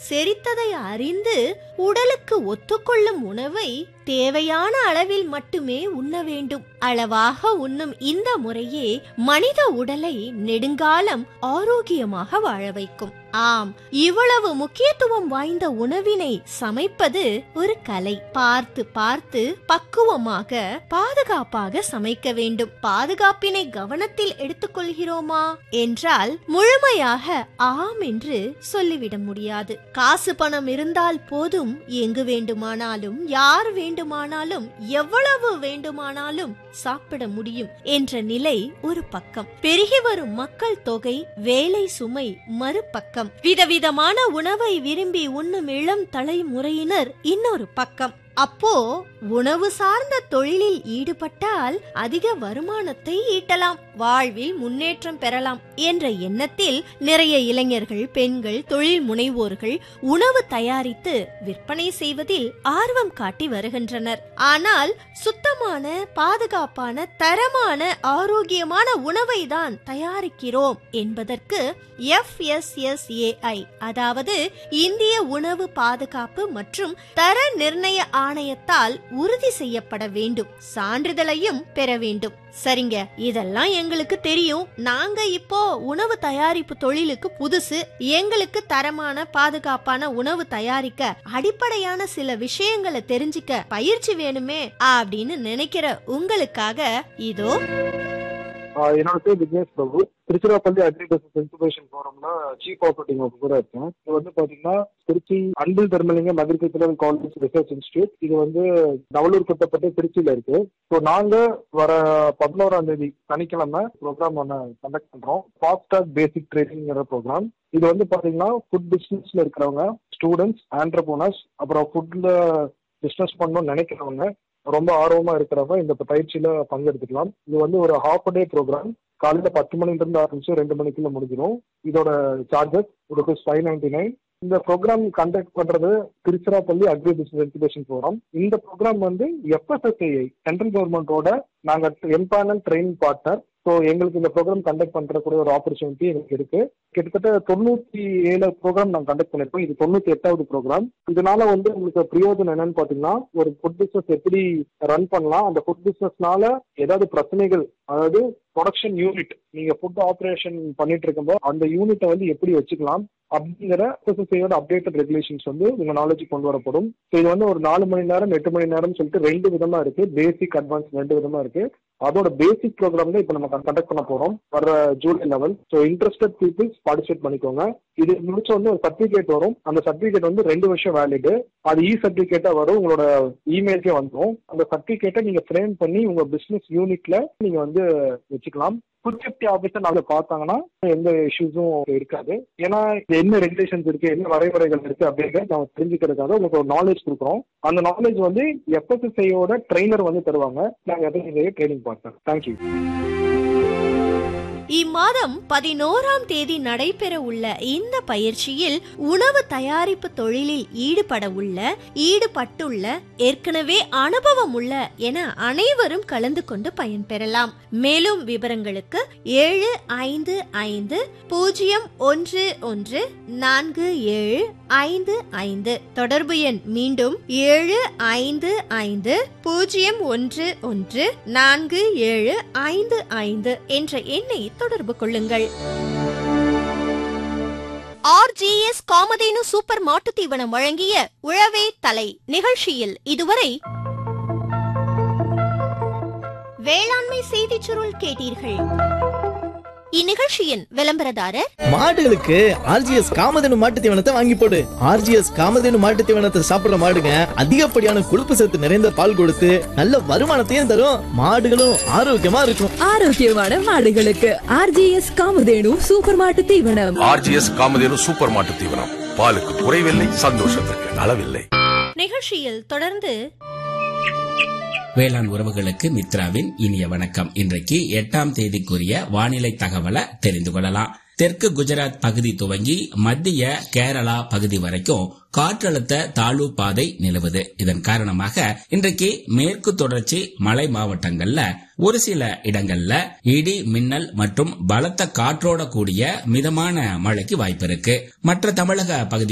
செரித்ததை அறிந்து உடலுக்கு ஒத்துக்கொள்ளும் உணவை தேவையான அளவில் மட்டுமே உண்ண வேண்டும் அளவாக உண்ணும் இந்த முறையே மனித உடலை நெடுங்காலம் ஆரோக்கியமாக வாழ வைக்கும் ஆம் இவ்வளவு முக்கியத்துவம் வாய்ந்த உணவினை சமைப்பது ஒரு கலை பார்த்து பார்த்து பக்குவமாக பாதுகாப்பாக சமைக்க வேண்டும் பாதுகாப்பினை கவனத்தில் எடுத்துக்கொள்கிறோமா என்றால் முழுமையாக ஆம் என்று சொல்லிவிட முடியாது காசு பணம் இருந்தால் போதும் எங்கு வேண்டுமானாலும் யார் வேண்டுமானாலும் எவ்வளவு வேண்டுமானாலும் சாப்பிட முடியும் என்ற நிலை ஒரு பக்கம் பெருகி வரும் மக்கள் தொகை வேலை சுமை மறுபக்கம் விதவிதமான உணவை விரும்பி உண்ணும் இளம் தலைமுறையினர் இன்னொரு பக்கம் அப்போ உணவு சார்ந்த தொழிலில் ஈடுபட்டால் அதிக வருமானத்தை ஈட்டலாம் வாழ்வில் முன்னேற்றம் பெறலாம் என்ற எண்ணத்தில் நிறைய இளைஞர்கள் பெண்கள் தொழில் முனைவோர்கள் உணவு தயாரித்து விற்பனை செய்வதில் ஆர்வம் காட்டி வருகின்றனர் ஆனால் சுத்தமான பாதுகாப்பான தரமான ஆரோக்கியமான உணவை தான் தயாரிக்கிறோம் என்பதற்கு எஃப்எஸ்எஸ்ஏஐ அதாவது இந்திய உணவு பாதுகாப்பு மற்றும் தர நிர்ணய ஆணையத்தால் உறுதி செய்யப்பட வேண்டும் சான்றிதழையும் பெற வேண்டும் சரிங்க இதெல்லாம் எங்களுக்கு தெரியும் நாங்க இப்போ உணவு தயாரிப்பு தொழிலுக்கு புதுசு எங்களுக்கு தரமான பாதுகாப்பான உணவு தயாரிக்க அடிப்படையான சில விஷயங்களை தெரிஞ்சுக்க பயிற்சி வேணுமே அப்படின்னு நினைக்கிற உங்களுக்காக இதோ ஆஹ் என்னோட பேர் விக்னேஷ் பிரபு திருச்சிராப்பள்ளி அக்ரிகல்ச்சர் இன்குபேஷன் ஃபோரம்னா சீஃப் ஆப்ரேட்டிங் ஆஃபீஸரா இருக்கேன் இது வந்து பாத்தீங்கன்னா Trichy Anbil Dharmalingam agricultural college research institute இது வந்து நவலூர் குட்டப்பட்டு திருச்சியில இருக்கு ஸோ நாங்க வர பதினோராம் தேதி சனிக்கிழமை ப்ரோக்ராம் ஒன்று கண்டக்ட் பண்றோம் ஃபாஸ்டாக் பேசிக் ட்ரைனிங்கிற ப்ரோக்ராம் இது வந்து பாத்தீங்கன்னா ஃபுட் பிசினஸ்ல இருக்கிறவங்க ஸ்டூடெண்ட்ஸ் ஆண்டர்போனர்ஸ் அப்புறம் ஃபுட்ல பிசினஸ் பண்ணணும்னு நினைக்கிறவங்க ரொம்ப ஆர்வமா இருக்கிறவங்க இந்த பயிற்சியில பங்கெடுத்துக்கலாம் இது வந்து ஒரு ஹாஃப் டே ப்ரோக்ராம் காலையில பத்து மணில இருந்து ஆரம்பிச்சு ரெண்டு மணிக்குள்ள முடிஞ்சிடும் இதோட charges rupees five ninety nine இந்த ப்ரோக்ராம் கண்டக்ட் பண்றது Tiruchirappalli agri business education program இந்த ப்ரோக்ராம் வந்து எஃப்எஸ்எஸ்ஐஐ சென்ட்ரல் கவர்மெண்டோட நாங்க எம்பேனல் ட்ரைனிங் பார்ட்னர் ஸோ எங்களுக்கு இந்த ப்ரோக்ராம் கண்டக்ட் பண்றக்கூடிய ஒரு ஆப்பர்ச்சுனிட்டி எங்களுக்கு இருக்கு கிட்டத்தட்ட தொண்ணூத்தி ஏழு ப்ரோக்ராம் நாங்கள் கண்டக்ட் பண்ணிருக்கோம் இது தொண்ணூத்தி எட்டாவது ப்ரோக்ராம் இதனால வந்து உங்களுக்கு பிரயோஜனம் என்னன்னு பாத்தீங்கன்னா ஒரு ஃபுட் பிசினஸ் எப்படி ரன் பண்ணலாம் அந்த ஃபுட் பிசினஸ்னால ஏதாவது பிரச்சனைகள் அதாவது ப்ரொடக்ஷன் யூனிட் நீங்க ஃபுட் ஆப்ரேஷன் பண்ணிட்டு இருக்கும்போது அந்த யூனிட்டை வந்து எப்படி வச்சுக்கலாம் அப்படிங்கிற எஸ்எஸ்ஐயோட அப்டேட்டட் ரெகுலேஷன்ஸ் வந்து உங்க நாலேஜ் கொண்டு வரப்படும் ஸோ இது வந்து ஒரு நாலு மணி நேரம் எட்டு மணி நேரம் சொல்லிட்டு ரெண்டு விதமா இருக்கு பேசிக் அட்வான்ஸ் ரெண்டு விதமா இருக்கு அதோட பேசிக் ப்ரோக்ராம் தான் இப்போ நம்ம கண்டக்ட் பண்ண போறோம் வர ஜூலை level so interested peoples participate பண்ணிக்கோங்க இது முடிச்ச வந்து ஒரு சர்டிபிகேட் வரும் அந்த சர்டிபிகேட் வந்து ரெண்டு வருஷம் வேலிடு அது இ சர்டிபிகேட்டா வரும் உங்களோட இமெயிலுக்கே வந்துடும் அந்த சர்டிபிகேட்டை நீங்க ஃப்ரேம் பண்ணி உங்க பிசினஸ் யூனிட்ல நீங்க வந்து வச்சுக்கலாம் ஃபுட் சேஃப்டி ஆஃபீஸர் நாளை பார்த்தாங்கன்னா எந்த இஷ்யூஸும் இருக்காது ஏன்னா என்ன ரெகுலேஷன்ஸ் இருக்கு என்ன வரைமுறைகள் இருக்கு அப்படிங்கிறத நம்ம தெரிஞ்சுக்கிறதுக்காக உங்களுக்கு ஒரு நாலேஜ் கொடுக்குறோம் அந்த நாலேஜ் வந்து எஃப்எஸ்எஸ்ஐயோட ட்ரெயினர் வந்து தருவாங்க நாங்கள் எஃப்எஸ்எஸ்ஐ ட்ரைனிங் பார்த்தோம் தேங்க்யூ இம்மாதம் பதினோராம் தேதி நடைபெற உள்ள இந்த பயிற்சியில் உணவு தயாரிப்பு தொழிலில் ஈடுபட உள்ள ஈடுபட்டுள்ள ஏற்கனவே அனுபவம் உள்ள என அனைவரும் கலந்து கொண்டு பயன்பெறலாம் மேலும் விவரங்களுக்கு ஏழு ஐந்து ஐந்து பூஜ்ஜியம் ஒன்று ஒன்று நான்கு ஏழு ஐந்து ஐந்து தொடர்பு எண் மீண்டும் ஏழு ஐந்து ஐந்து பூஜ்ஜியம் ஒன்று ஒன்று நான்கு ஏழு ஐந்து ஐந்து என்ற எண்ணை தொடர்பு கொள்ளுங்கள் ஆர்ஜிஎஸ் காமதேனு சூப்பர் மாட்டுத் தீவனம் வழங்கிய உழவே தலை நிகழ்ச்சியில் இதுவரை வேளாண்மை செய்திச் சுருள் கேட்டீர்கள் இந்நிகழ்ச்சியின் விளம்பரதாரர் மாடுகளுக்கு ஆர்ஜிஎஸ் காமதேனு மாட்டு தீவனத்தை வாங்கி போடு ஆர்ஜிஎஸ் காமதேனு மாட்டு தீவனத்தை சாப்பிடுற மாடுங்க அதிகப்படியான கொழுப்பு சத்து நிறைந்த பால் கொடுத்து நல்ல வருமானத்தையும் தரும் மாடுகளும் ஆரோக்கியமா இருக்கும் ஆரோக்கியமான மாடுகளுக்கு ஆர்ஜிஎஸ் காமதேனு சூப்பர் மாட்டு தீவனம் ஆர்ஜிஎஸ் காமதேனு சூப்பர் மாட்டு தீவனம் பாலுக்கு குறைவில்லை சந்தோஷத்துக்கு அளவில்லை நிகழ்ச்சியில் தொடர்ந்து வேளாண் உறவுகளுக்கு மித்ராவின் இனிய வணக்கம் இன்றைக்கு எட்டாம் தேதிக்குரிய வானிலை தகவலை தெரிந்து கொள்ளலாம் தெற்கு குஜராத் பகுதி துவங்கி மத்திய கேரளா பகுதி வரைக்கும் காற்றழுத்த தாழ்வு பாதை நிலவுது இதன் காரணமாக இன்றைக்கு மேற்கு தொடர்ச்சி மலை மாவட்டங்கள்ல ஒரு சில இடங்கள்ல இடி மின்னல் மற்றும் பலத்த காற்றோட கூடிய மிதமான மழைக்கு வாய்ப்பு இருக்கு மற்ற தமிழக பகுதி